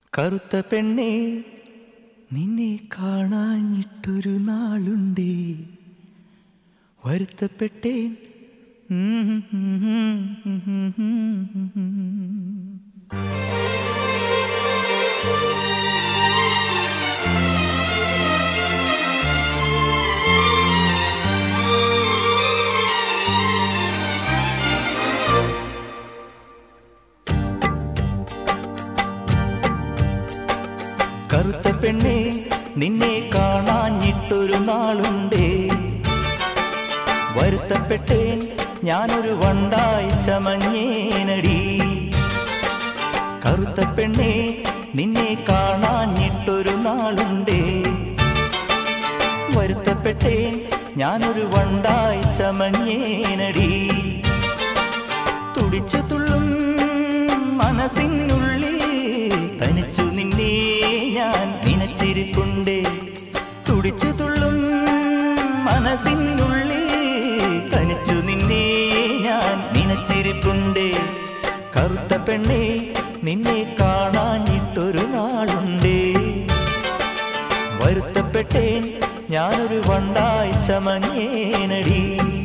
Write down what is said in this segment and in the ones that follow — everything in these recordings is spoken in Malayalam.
കറുത്ത പെണ്ണേ നിന്നെ കാണാഞ്ഞിട്ടൊരു നാളുണ്ടേ വരുത്തപ്പെട്ടേൻ കറുത്ത പെണ്ണേ നിന്നെ കാണാഞ്ഞിട്ടൊരു നാളുണ്ടേ വരുത്തപ്പെട്ടേൻ ഞാനൊരു വണ്ടായി ചമഞ്ഞേനടി കറുത്ത പെണ്ണേ നിന്നെ കാണാഞ്ഞിട്ടൊരു നാളുണ്ടേ വരുത്തപ്പെട്ടേൻ ഞാനൊരു വണ്ടായി ചമഞ്ഞേനടി തുടിച്ചു തുള്ളും മനസ്സിനുള്ളിൽ തനിച്ചു നിന്നെ ഞാൻ നനച്ചിരിപ്പുണ്ടേ തുടിച്ചു തുള്ളും മനസ്സിനുള്ളിൽ തനിച്ചു നിന്നെ ഞാൻ നനച്ചിരിപ്പുണ്ടേ കറുത്ത പെണ്ണേ നിന്നെ കാണാഞ്ഞിട്ടൊരു നാളുണ്ടേ വരുത്തപ്പെട്ടേൻ ഞാനൊരു വണ്ടായി ചമഞ്ഞേനടി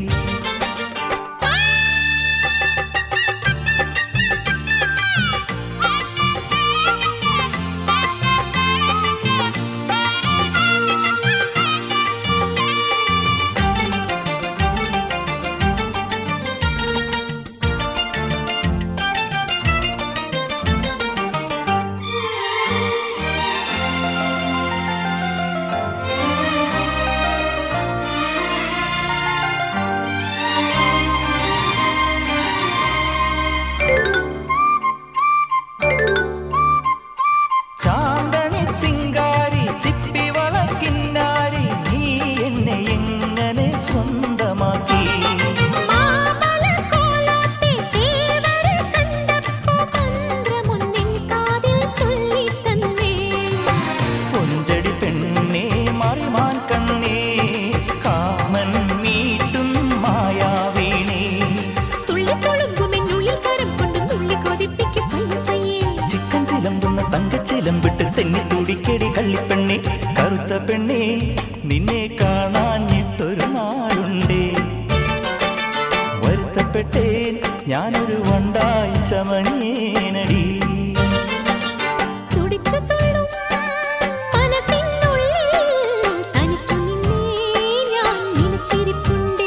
ചാന്തണി ചിങ്കാരി ചിപ്പി വളക്കിന്നാരി നീ എന്നെ എങ്ങനെ സ്വന്തമാക്കി മാമലക്കോലാത്തെ തേവരെ കണ്ടപ്പോ മന്ത്രമൊന്നിൻ കാതിൽ ചൊല്ലിത്തന്നേ കൊഞ്ചടി പെണ്ണേ മറിമാൻ കണ്ണേ കാമൻ മീട്ടും മായാവീണേ തുള്ളിക്കൊളുമ്പുമെന്നുള്ളിൽ കരം കൊണ്ട് തുള്ളി കൊതിപ്പിക്കും പയ്യെ പയ്യെ ചിക്കൻ ചിലമ്പുന്ന തങ്കച്ചിലമ്പിട്ട് തെന്നി തുടിക്കടി കള്ളിപ്പെണ്ണേ കറുത്ത പെണ്ണേ നിന്നെ കാണാഞ്ഞിട്ടൊരു നാളുണ്ടേ വരുത്തപ്പെട്ടേൻ ഞാനൊരു വണ്ടായി ചമഞ്ഞേനടി തുടിച്ചു തുള്ളും മനസ്സിനുള്ളിൽ തനിച്ചു നിന്നേ ഞാൻ നനച്ചിരിപ്പുണ്ടേ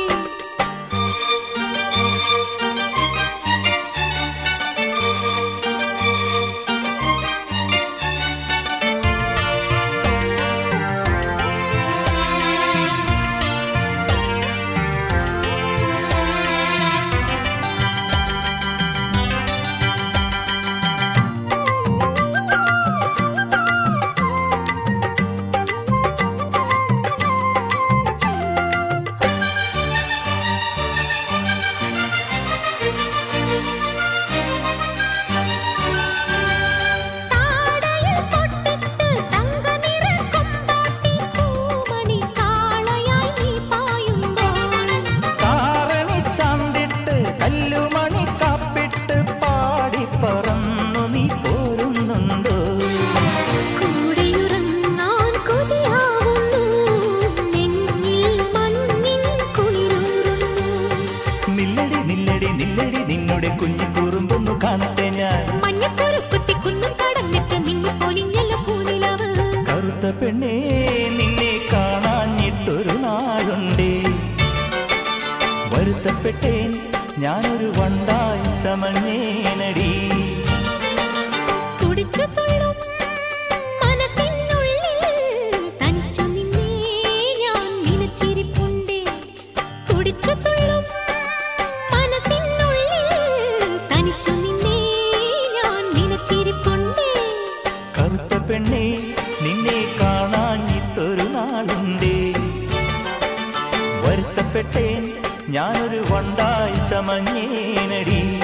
താടയിൽ പൊട്ടിട്ട് തങ്കനിറ കൊമ്പാട്ടി പൂമണി കാളയായി നീ പായുമ്പോൾ കാരണി ചാന്തിട്ട് കല്ലുമണി കാപ്പിട്ട് പാടി പറന്നു നീ പോരുന്നുണ്ടോ കൂടെയുറങ്ങാൻ കൊതിയാവുന്നു നെഞ്ഞിൽ മഞ്ഞിൻ കുളിരൂറുന്നു നില്ലടി നില്ലടി നില്ലടി നിന്നുടെ കുഞ്ഞു കുറുമ്പൊന്നു കാണട്ടെ ഞാൻ മഞ്ഞക്കുരുക്കുത്തി കുന്നും കടന്നിട്ട് നിന്നു പൊലിഞ്ഞല്ലോ പൂനിലവ് കറുത്ത പെണ്ണേ നിന്നെ കാണാഞ്ഞിട്ടൊരു നാളുണ്ടേ വരുത്തപ്പെട്ടേൻ ഞാനൊരു വണ്ടായി ചമഞ്ഞേനടി തുടിച്ചു തുള്ളും മനസ്സിനുള്ളിൽ തനിച്ചു നിന്നേ ഞാൻ നനച്ചിരിപ്പുണ്ടേ തുടിച്ചു തുള്ളും മനസ്സിനുള്ളിൽ തനിച്ചു നിന്നേ ഞാൻ നനച്ചിരിപ്പുണ്ടേ കറുത്ത പെണ്ണേ നിന്നെ കാണാഞ്ഞിട്ടൊരു നാളുണ്ടേ വരുത്തപ്പെട്ടേൻ ഞാനൊരു വണ്ടായി ചമഞ്ഞേനടി